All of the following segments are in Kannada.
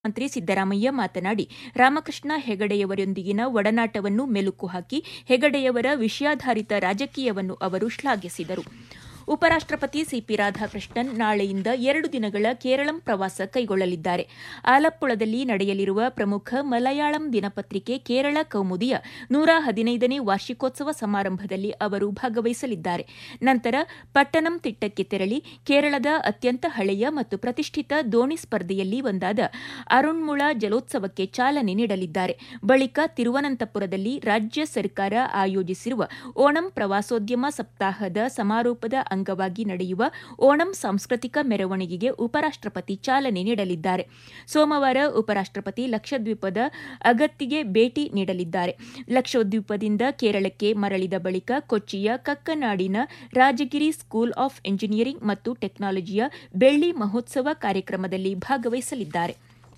ಮಂತ್ರಿ ಸಿದ್ದರಾಮಯ್ಯ ಮಾತನಾಡಿ ರಾಮಕೃಷ್ಣ ಹೆಗಡೆಯವರೊಂದಿಗಿನ ಒಡನಾಟವನ್ನು ಮೆಲುಕು ಹಾಕಿ ಹೆಗಡೆಯವರ ವಿಷಯಾಧಾರಿತ ರಾಜಕೀಯವನ್ನು ಅವರು ಶ್ಲಾಘಿಸಿದರು ಉಪರಾಷ್ಟಪತಿ ಸಿಪಿ ರಾಧಾಕೃಷ್ಣನ್ ನಾಳೆಯಿಂದ ಎರಡು ದಿನಗಳ ಕೇರಳಂ ಪ್ರವಾಸ ಕೈಗೊಳ್ಳಲಿದ್ದಾರೆ ಆಲಪ್ಪುಳದಲ್ಲಿ ನಡೆಯಲಿರುವ ಪ್ರಮುಖ ಮಲಯಾಳಂ ದಿನಪತ್ರಿಕೆ ಕೇರಳ ಕೌಮುದಿಯ ನೂರ ಹದಿನೈದನೇ ವಾರ್ಷಿಕೋತ್ಸವ ಸಮಾರಂಭದಲ್ಲಿ ಅವರು ಭಾಗವಹಿಸಲಿದ್ದಾರೆ ನಂತರ ಪಟ್ಟಣಂ ತಿಟ್ಟಕ್ಕೆ ತೆರಳಿ ಕೇರಳದ ಅತ್ಯಂತ ಹಳೆಯ ಮತ್ತು ಪ್ರತಿಷ್ಠಿತ ದೋಣಿ ಸ್ಪರ್ಧೆಯಲ್ಲಿ ಒಂದಾದ ಅರುಣ್ಮುಳ ಜಲೋತ್ಸವಕ್ಕೆ ಚಾಲನೆ ನೀಡಲಿದ್ದಾರೆ ಬಳಿಕ ತಿರುವನಂತಪುರದಲ್ಲಿ ರಾಜ್ಯ ಸರ್ಕಾರ ಆಯೋಜಿಸಿರುವ ಓಣಂ ಪ್ರವಾಸೋದ್ಯಮ ಸಪ್ತಾಹದ ಸಮಾರೋಪದ ಅಂಗವಾಗಿ ನಡೆಯುವ ಓಣಂ ಸಾಂಸ್ಕೃತಿಕ ಮೆರವಣಿಗೆಗೆ ಉಪರಾಷ್ಟಪತಿ ಚಾಲನೆ ನೀಡಲಿದ್ದಾರೆ ಸೋಮವಾರ ಉಪರಾಷ್ಟಪತಿ ಲಕ್ಷದ್ವೀಪದ ಅಗತ್ತಿಗೆ ಭೇಟಿ ನೀಡಲಿದ್ದಾರೆ ಲಕ್ಷದ್ವೀಪದಿಂದ ಕೇರಳಕ್ಕೆ ಮರಳಿದ ಬಳಿಕ ಕೊಚ್ಚಿಯ ಕಕ್ಕನಾಡಿನ ರಾಜಗಿರಿ ಸ್ಕೂಲ್ ಆಫ್ ಎಂಜಿನಿಯರಿಂಗ್ ಮತ್ತು ಟೆಕ್ನಾಲಜಿಯ ಬೆಳ್ಳಿ ಮಹೋತ್ಸವ ಕಾರ್ಯಕ್ರಮದಲ್ಲಿ ಭಾಗವಹಿಸಲಿದ್ದಾರೆ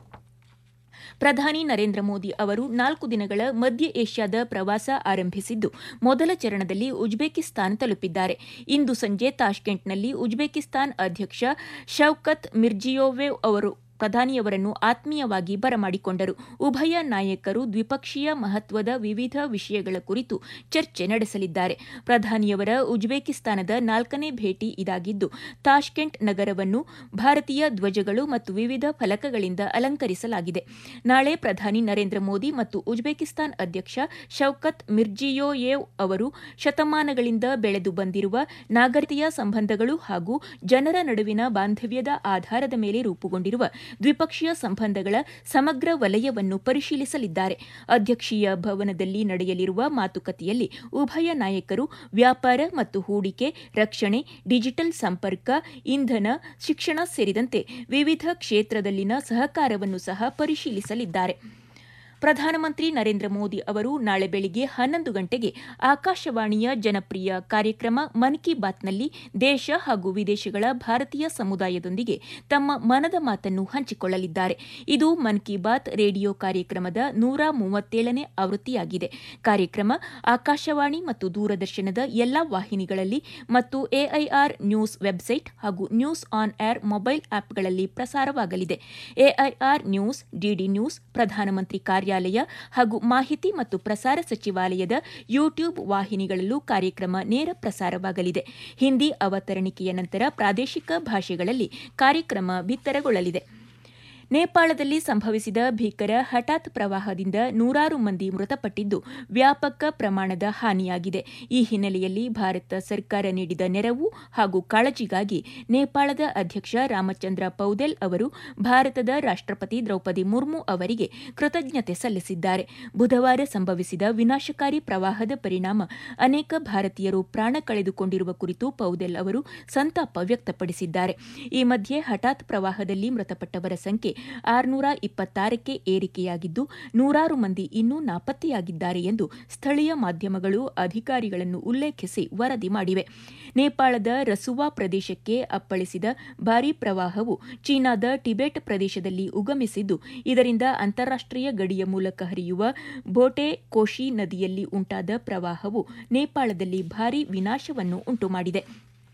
ಪ್ರಧಾನಿ ನರೇಂದ್ರ ಮೋದಿ ಅವರು ನಾಲ್ಕು ದಿನಗಳ ಮಧ್ಯ ಏಷ್ಯಾದ ಪ್ರವಾಸ ಆರಂಭಿಸಿದ್ದು ಮೊದಲ ಚರಣದಲ್ಲಿ ಉಜ್ಬೇಕಿಸ್ತಾನ್ ತಲುಪಿದ್ದಾರೆ ಇಂದು ಸಂಜೆ ತಾಷ್ಕೆಂಟ್ನಲ್ಲಿ ಉಜ್ಬೇಕಿಸ್ತಾನ್ ಅಧ್ಯಕ್ಷ ಶೌಕತ್ ಮಿರ್ಜಿಯೋವೆವ್ ಅವರು ಪ್ರಧಾನಿಯವರನ್ನು ಆತ್ಮೀಯವಾಗಿ ಬರಮಾಡಿಕೊಂಡರು ಉಭಯ ನಾಯಕರು ದ್ವಿಪಕ್ಷೀಯ ಮಹತ್ವದ ವಿವಿಧ ವಿಷಯಗಳ ಕುರಿತು ಚರ್ಚೆ ನಡೆಸಲಿದ್ದಾರೆ ಪ್ರಧಾನಿಯವರ ಉಜ್ಬೇಕಿಸ್ತಾನದ ನಾಲ್ಕನೇ ಭೇಟಿ ಇದಾಗಿದ್ದು ತಾಷ್ಕೆಂಟ್ ನಗರವನ್ನು ಭಾರತೀಯ ಧ್ವಜಗಳು ಮತ್ತು ವಿವಿಧ ಫಲಕಗಳಿಂದ ಅಲಂಕರಿಸಲಾಗಿದೆ ನಾಳೆ ಪ್ರಧಾನಿ ನರೇಂದ್ರ ಮೋದಿ ಮತ್ತು ಉಜ್ಬೇಕಿಸ್ತಾನ್ ಅಧ್ಯಕ್ಷ ಶೌಕತ್ ಮಿರ್ಜಿಯೋಯೇವ್ ಅವರು ಶತಮಾನಗಳಿಂದ ಬೆಳೆದು ಬಂದಿರುವ ನಾಗರಿಕತೆಯ ಸಂಬಂಧಗಳು ಹಾಗೂ ಜನರ ನಡುವಿನ ಬಾಂಧವ್ಯದ ಆಧಾರದ ಮೇಲೆ ರೂಪುಗೊಂಡಿರುವ ದ್ವಿಪಕ್ಷೀಯ ಸಂಬಂಧಗಳ ಸಮಗ್ರ ವಲಯವನ್ನು ಪರಿಶೀಲಿಸಲಿದ್ದಾರೆ ಅಧ್ಯಕ್ಷೀಯ ಭವನದಲ್ಲಿ ನಡೆಯಲಿರುವ ಮಾತುಕತೆಯಲ್ಲಿ ಉಭಯ ನಾಯಕರು ವ್ಯಾಪಾರ ಮತ್ತು ಹೂಡಿಕೆ ರಕ್ಷಣೆ ಡಿಜಿಟಲ್ ಸಂಪರ್ಕ ಇಂಧನ ಶಿಕ್ಷಣ ಸೇರಿದಂತೆ ವಿವಿಧ ಕ್ಷೇತ್ರದಲ್ಲಿನ ಸಹಕಾರವನ್ನು ಸಹ ಪರಿಶೀಲಿಸಲಿದ್ದಾರೆ ಪ್ರಧಾನಮಂತ್ರಿ ನರೇಂದ್ರ ಮೋದಿ ಅವರು ನಾಳೆ ಬೆಳಿಗ್ಗೆ ಹನ್ನೊಂದು ಗಂಟೆಗೆ ಆಕಾಶವಾಣಿಯ ಜನಪ್ರಿಯ ಕಾರ್ಯಕ್ರಮ ಮನ್ ಕಿ ಬಾತ್ನಲ್ಲಿ ದೇಶ ಹಾಗೂ ವಿದೇಶಗಳ ಭಾರತೀಯ ಸಮುದಾಯದೊಂದಿಗೆ ತಮ್ಮ ಮನದ ಮಾತನ್ನು ಹಂಚಿಕೊಳ್ಳಲಿದ್ದಾರೆ ಇದು ಮನ್ ಕಿ ಬಾತ್ ರೇಡಿಯೋ ಕಾರ್ಯಕ್ರಮದ ನೂರ ಮೂವತ್ತೇಳನೇ ಆವೃತ್ತಿಯಾಗಿದೆ ಕಾರ್ಯಕ್ರಮ ಆಕಾಶವಾಣಿ ಮತ್ತು ದೂರದರ್ಶನದ ಎಲ್ಲಾ ವಾಹಿನಿಗಳಲ್ಲಿ ಮತ್ತು ಎಐಆರ್ ನ್ಯೂಸ್ ವೆಬ್ಸೈಟ್ ಹಾಗೂ ನ್ಯೂಸ್ ಆನ್ ಏರ್ ಮೊಬೈಲ್ ಆಪ್ಗಳಲ್ಲಿ ಪ್ರಸಾರವಾಗಲಿದೆ ಎಐಆರ್ ನ್ಯೂಸ್ ಡಿಡಿ ನ್ಯೂಸ್ ಪ್ರಧಾನಮಂತ್ರಿ ಕಾರ್ಯಾಲಯ ಹಾಗೂ ಮಾಹಿತಿ ಮತ್ತು ಪ್ರಸಾರ ಸಚಿವಾಲಯದ ಯೂಟ್ಯೂಬ್ ವಾಹಿನಿಗಳಲ್ಲೂ ಕಾರ್ಯಕ್ರಮ ನೇರ ಪ್ರಸಾರವಾಗಲಿದೆ ಹಿಂದಿ ಅವತರಣಿಕೆಯ ನಂತರ ಪ್ರಾದೇಶಿಕ ಭಾಷೆಗಳಲ್ಲಿ ಕಾರ್ಯಕ್ರಮ ಬಿತ್ತರಗೊಳ್ಳಲಿದೆ ನೇಪಾಳದಲ್ಲಿ ಸಂಭವಿಸಿದ ಭೀಕರ ಹಠಾತ್ ಪ್ರವಾಹದಿಂದ ನೂರಾರು ಮಂದಿ ಮೃತಪಟ್ಟಿದ್ದು ವ್ಯಾಪಕ ಪ್ರಮಾಣದ ಹಾನಿಯಾಗಿದೆ ಈ ಹಿನ್ನೆಲೆಯಲ್ಲಿ ಭಾರತ ಸರ್ಕಾರ ನೀಡಿದ ನೆರವು ಹಾಗೂ ಕಾಳಜಿಗಾಗಿ ನೇಪಾಳದ ಅಧ್ಯಕ್ಷ ರಾಮಚಂದ್ರ ಪೌದೆಲ್ ಅವರು ಭಾರತದ ರಾಷ್ಟಪತಿ ದ್ರೌಪದಿ ಮುರ್ಮು ಅವರಿಗೆ ಕೃತಜ್ಞತೆ ಸಲ್ಲಿಸಿದ್ದಾರೆ ಬುಧವಾರ ಸಂಭವಿಸಿದ ವಿನಾಶಕಾರಿ ಪ್ರವಾಹದ ಪರಿಣಾಮ ಅನೇಕ ಭಾರತೀಯರು ಪ್ರಾಣ ಕಳೆದುಕೊಂಡಿರುವ ಕುರಿತು ಪೌದೆಲ್ ಅವರು ಸಂತಾಪ ವ್ಯಕ್ತಪಡಿಸಿದ್ದಾರೆ ಈ ಮಧ್ಯೆ ಹಠಾತ್ ಪ್ರವಾಹದಲ್ಲಿ ಮೃತಪಟ್ಟವರ ಸಂಖ್ಯೆ ಆರುನೂರ ಇಪ್ಪತ್ತಾರಕ್ಕೆ ಏರಿಕೆಯಾಗಿದ್ದು ನೂರಾರು ಮಂದಿ ಇನ್ನೂ ನಾಪತ್ತೆಯಾಗಿದ್ದಾರೆ ಎಂದು ಸ್ಥಳೀಯ ಮಾಧ್ಯಮಗಳು ಅಧಿಕಾರಿಗಳನ್ನು ಉಲ್ಲೇಖಿಸಿ ವರದಿ ಮಾಡಿವೆ ನೇಪಾಳದ ರಸುವಾ ಪ್ರದೇಶಕ್ಕೆ ಅಪ್ಪಳಿಸಿದ ಭಾರೀ ಪ್ರವಾಹವು ಚೀನಾದ ಟಿಬೆಟ್ ಪ್ರದೇಶದಲ್ಲಿ ಉಗಮಿಸಿದ್ದು ಇದರಿಂದ ಅಂತಾರಾಷ್ಟೀಯ ಗಡಿಯ ಮೂಲಕ ಹರಿಯುವ ಬೋಟೆ ಕೋಶಿ ನದಿಯಲ್ಲಿ ಉಂಟಾದ ಪ್ರವಾಹವು ನೇಪಾಳದಲ್ಲಿ ಭಾರೀ ವಿನಾಶವನ್ನು ಉಂಟುಮಾಡಿದೆ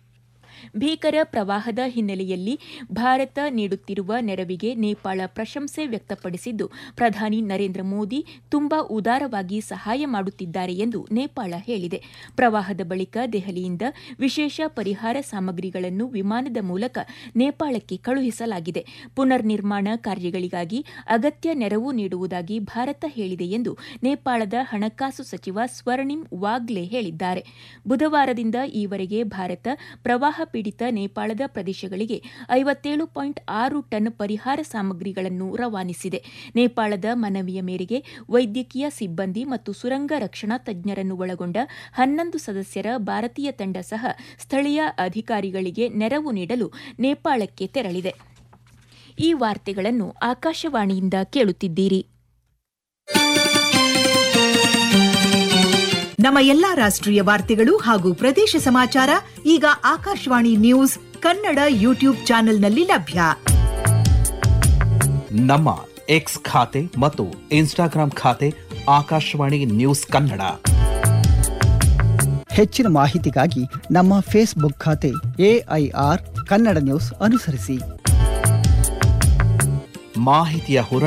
ಭೀಕರ ಪ್ರವಾಹದ ಹಿನ್ನೆಲೆಯಲ್ಲಿ ಭಾರತ ನೀಡುತ್ತಿರುವ ನೆರವಿಗೆ ನೇಪಾಳ ಪ್ರಶಂಸೆ ವ್ಯಕ್ತಪಡಿಸಿದ್ದು ಪ್ರಧಾನಿ ನರೇಂದ್ರ ಮೋದಿ ತುಂಬಾ ಉದಾರವಾಗಿ ಸಹಾಯ ಮಾಡುತ್ತಿದ್ದಾರೆ ಎಂದು ನೇಪಾಳ ಹೇಳಿದೆ ಪ್ರವಾಹದ ಬಳಿಕ ದೆಹಲಿಯಿಂದ ವಿಶೇಷ ಪರಿಹಾರ ಸಾಮಗ್ರಿಗಳನ್ನು ವಿಮಾನದ ಮೂಲಕ ನೇಪಾಳಕ್ಕೆ ಕಳುಹಿಸಲಾಗಿದೆ ಪುನರ್ ನಿರ್ಮಾಣ ಕಾರ್ಯಗಳಿಗಾಗಿ ಅಗತ್ಯ ನೆರವು ನೀಡುವುದಾಗಿ ಭಾರತ ಹೇಳಿದೆ ಎಂದು ನೇಪಾಳದ ಹಣಕಾಸು ಸಚಿವ ಸ್ವರ್ಣಿಂ ವಾಗ್ಲೆ ಹೇಳಿದ್ದಾರೆ ಬುಧವಾರದಿಂದ ಈವರೆಗೆ ಭಾರತ ಪ್ರವಾಹ ಪೀಡಿತ ನೇಪಾಳದ ಪ್ರದೇಶಗಳಿಗೆ ಐವತ್ತೇಳು ಪಾಯಿಂಟ್ ಆರು ಟನ್ ಪರಿಹಾರ ಸಾಮಗ್ರಿಗಳನ್ನು ರವಾನಿಸಿದೆ ನೇಪಾಳದ ಮನವಿಯ ಮೇರೆಗೆ ವೈದ್ಯಕೀಯ ಸಿಬ್ಬಂದಿ ಮತ್ತು ಸುರಂಗ ರಕ್ಷಣಾ ತಜ್ಞರನ್ನು ಒಳಗೊಂಡ ಹನ್ನೊಂದು ಸದಸ್ಯರ ಭಾರತೀಯ ತಂಡ ಸಹ ಸ್ಥಳೀಯ ಅಧಿಕಾರಿಗಳಿಗೆ ನೆರವು ನೀಡಲು ನೇಪಾಳಕ್ಕೆ ತೆರಳಿದೆ ಈ ವಾರ್ತೆಗಳನ್ನು ಆಕಾಶವಾಣಿಯಿಂದ ಕೇಳುತ್ತಿದ್ದೀರಿ ನಮ್ಮ ಎಲ್ಲಾ ರಾಷ್ಟ್ರೀಯ ವಾರ್ತೆಗಳು ಹಾಗೂ ಪ್ರದೇಶ ಸಮಾಚಾರ ಈಗ ಆಕಾಶವಾಣಿ ನ್ಯೂಸ್ ಕನ್ನಡ ಯೂಟ್ಯೂಬ್ ಚಾನೆಲ್ನಲ್ಲಿ ಲಭ್ಯ ನಮ್ಮ ಎಕ್ಸ್ ಖಾತೆ ಮತ್ತು ಇನ್ಸ್ಟಾಗ್ರಾಂ ಖಾತೆ ಆಕಾಶವಾಣಿ ನ್ಯೂಸ್ ಕನ್ನಡ ಹೆಚ್ಚಿನ ಮಾಹಿತಿಗಾಗಿ ನಮ್ಮ ಫೇಸ್ಬುಕ್ ಖಾತೆ ಎಐಆರ್ ಕನ್ನಡ ನ್ಯೂಸ್ ಅನುಸರಿಸಿ ಮಾಹಿತಿಯ ಹೊರ